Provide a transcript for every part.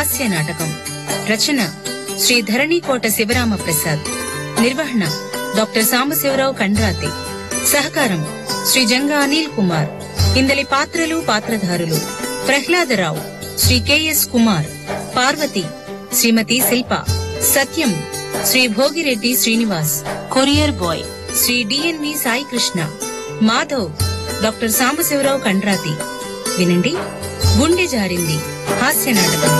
హాస్య నాటకం రచన శ్రీ ధరణీకోట శివరామ ప్రసాద్ నిర్వహణ డాక్టర్ సాంబశివరావు కండ్రాతి సహకారం శ్రీ జంగా అనిల్ కుమార్ ఇందలి పాత్రలు పాత్రధారులు Prahladarao Shri KS Kumar Parvati Shrimati Shilpa Satyam Shri Bhogireddy Srinivas courier boy Shri DNV Sai Krishna Madhav doctor Sambasivarao Kandrati వినండి గుండె జారింది హాస్య నాటకం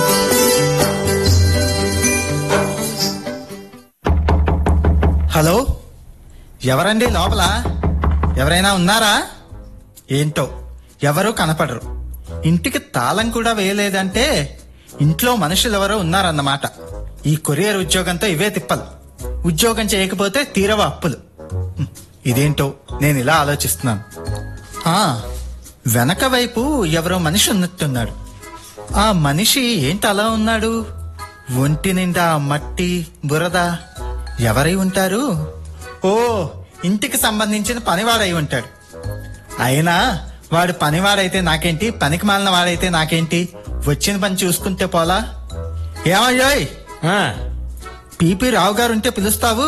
హలో ఎవరండి లోపల ఎవరైనా ఉన్నారా ఏంటో ఎవరూ కనపడరు ఇంటికి తాళం కూడా వేయలేదంటే ఇంట్లో మనుషులు ఎవరో ఉన్నారన్నమాట ఈ కొరియర్ ఉద్యోగంతో ఇవే తిప్పలు ఉద్యోగం చేయకపోతే తీరవ అప్పులు హ్మ్, ఇదేంటో నేను ఇలా ఆలోచిస్తున్నాను ఆ వెనక వైపు ఎవరో మనిషి ఉన్నట్టున్నాడు ఆ మనిషి ఏంటి అలా ఉన్నాడు ఒంటి నిండా మట్టి బురద ఎవరై ఉంటారు ఓ ఇంటికి సంబంధించిన పనివాడై ఉంటాడు అయినా వాడు పనివాడైతే నాకేంటి పనికి మాలిన వాడైతే నాకేంటి వచ్చిన పని చూసుకుంటే పోలా ఏమయ్యోయ్ ఆ, పిపి రావు గారు ఉంటే పిలుస్తావు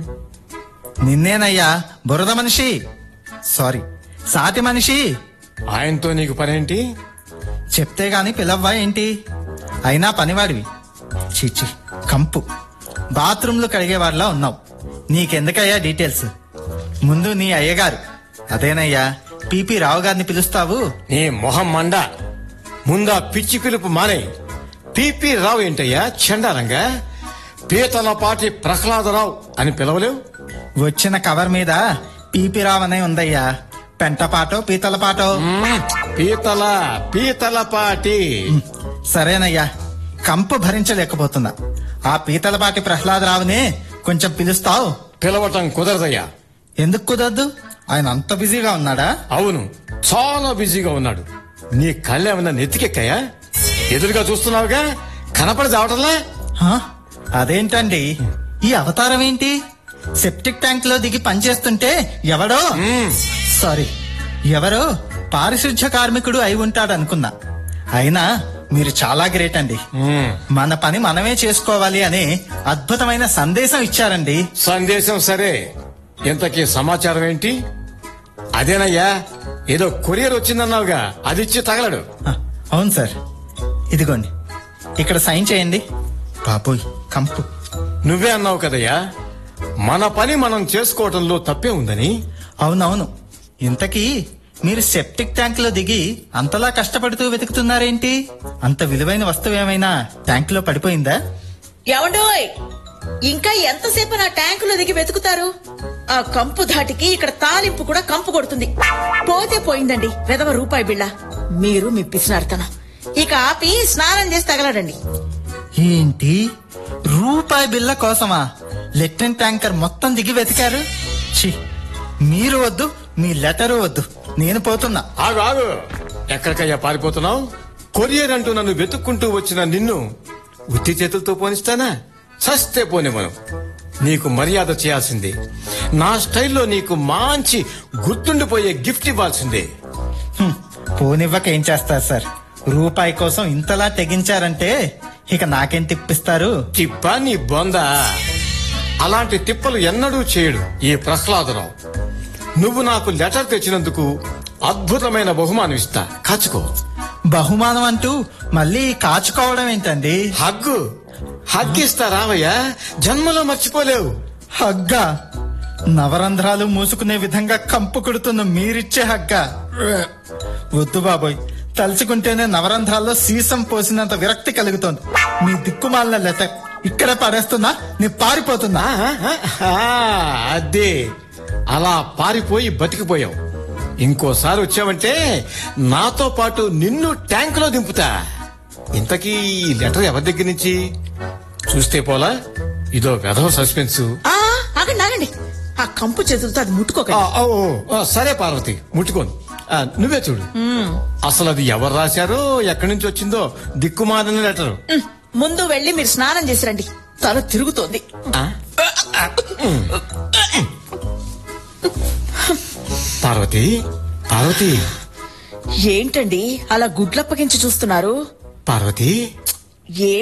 నిన్నేనయ్యా బురద మనిషి సారీ సాటి మనిషి ఆయనతో నీకు పనేంటి చెప్తే గాని పిలవ్వా ఏంటి అయినా పనివాడివి చీచి కంపు బాత్రూంలు కడిగేవాడిలా ఉన్నావు నీకెందుకయ్యా డీటెయిల్స్ ముందు నీ అయ్యగారు అదేనయ్యా పిపి రావు గారిని పిలుస్తావు నీ మొహం మండ ముందా పిచ్చి పిలుపు మానే పిపి రావు ఏంటయ్యా చండాలంగా పీతల పాటి ప్రహ్లాదరావు అని పిలవలేవు వచ్చిన కవర్ మీద పిపి రావు అనే ఉందయ్యా పెంటపాటో పీతల పాటో మ్మ్, పీతల పీతల పాటి సరేనయ్యా కంపు భరించలేకపోతున్నా ఆ పీతలపాటి ప్రహ్లాదరావునే కొంచెం పిలుస్తావు పిలవటం కుదరదయ్యా ఎందుకు కుదరదు ఆయన అంత బిజీగా ఉన్నాడా అవును చాలా బిజీగా ఉన్నాడు నీ కళ్ళేమన్నా నెత్తికెక్కాయా ఎదురుగా చూస్తున్నావుగా కనపడి చావటంలా హా? అదేంటండి ఈ అవతారం ఏంటి సెప్టిక్ ట్యాంక్ లో దిగి పనిచేస్తుంటే ఎవడో మ్మ్, సారీ ఎవరో పారిశుధ్య కార్మికుడు అయి ఉంటాడు అనుకున్నా అయినా మీరు చాలా గ్రేట్ అండి మ్మ్. మన పని మనమే చేసుకోవాలి అనే అద్భుతమైన సందేశం ఇచ్చారండి సందేశం సరే ఇంతకీ సమాచారం ఏంటి అదేనయ్యా ఏదో కొరియర్ వచ్చిందన్నావుగా అది ఇచ్చి తగలడు ఆ, అవును సార్ ఇదిగోండి ఇక్కడ సైన్ చేయండి బాబోయ్ కంపు నువ్వే అన్నావు కదయ్యా మన పని మనం చేసుకోవటంలో తప్పే ఉందని అవునవును ఇంతకీ మీరు సెప్టిక్ ట్యాంక్ లో దిగి అంతలా కష్టపడుతూ వెతుకుతున్నారేంటి అంత విలువైన వస్తువు ఏమైనా ట్యాంక్ లో పడిపోయిందా ఏమండోయ్ ఇంకా ఎంతసేపు నా ట్యాంకులో దిగి వెతుకుతారు ఆ కంపు ధాటికి ఇక్కడ తాలింపు కూడా కంపు కొడుతుంది పోతే పోయిందండి వెదవ రూపాయి బిళ్ళ మీరు మీ పిసినారుతనం ఇక ఆపి స్నానం చేసి తగలడండి ఏంటి రూపాయి బిల్ల కోసమా లెట్రిన్ ట్యాంకర్ మొత్తం దిగి వెతికారు ఛీ మీరు వద్దు మీ లెటరు వద్దు నేను పోతున్నా ఆగు ఆగు ఎక్కడికయ్యా పారిపోతున్నావు కొరియర్ అంటూ నన్ను వెతుక్కుంటూ వచ్చిన నిన్ను ఉత్తి చేతులతో పోనిస్తానా సస్తే పోనివ్వను నీకు మర్యాద చేయాల్సిందే నా స్టైల్లో నీకు మంచి గుర్తుండిపోయే గిఫ్ట్ ఇవ్వాల్సిందే హ్మ్, పోనివ్వక ఏం చేస్తారు సార్ రూపాయి కోసం ఇంతలా తెగించారంటే ఇక నాకేం తిప్పిస్తారు తిప్ప నీ బొంద అలాంటి తిప్పలు ఎన్నడూ చేయడు ఈ ప్రహ్లాదరావు నువ్వు నాకు లెటర్ తెచ్చినందుకు అద్భుతమైన బహుమానం ఇస్తా కాచుకో బహుమానం అంటూ మళ్ళీ కాచుకోవడం ఏంటండి హగ్గు హగ్గిస్తా రావయ్యా జన్మలో మర్చిపోలేవు హగ్గా నవరంధ్రాలు మూసుకునే విధంగా కంపు కొడుతున్న మీరిచ్చే హగ్గా వద్దు బాబోయ్ తలుచుకుంటేనే నవరంధ్రాల్లో సీసం పోసినంత విరక్తి కలుగుతోంది మీ దిక్కుమాలిన లెటర్ ఇక్కడే పడేస్తున్నా నీ పారిపోతున్నా ఆ, ఆ, ఆ, అదే అలా పారిపోయి బతికిపోయావు ఇంకోసారి వచ్చావంటే నాతో పాటు నిన్ను ట్యాంకులో దింపుతా ఇంతకీ ఈ లెటర్ ఎవరి దగ్గర నుంచి చూస్తే పోలా ఇదో వెధవ సస్పెన్స్ ఆ ఆగండి ఆగండి ఆ కంపు చేతులతో అది ఆ, ముట్టుకోకండి ఓ, ఓ, ఆ, సరే పార్వతి ముట్టుకోను ఆ, నువ్వే చూడు అసలు అది ఎవరు రాశారో ఎక్కడి నుంచి వచ్చిందో దిక్కుమాలిన లెటరు ఉమ్, ముందు వెళ్ళి మీరు స్నానం చేసి రండి తల తిరుగుతోంది ఆ? పార్వతి పార్వతి ఏంటండి అలా గుడ్లప్పగించి చూస్తున్నారు పార్వతి ఏ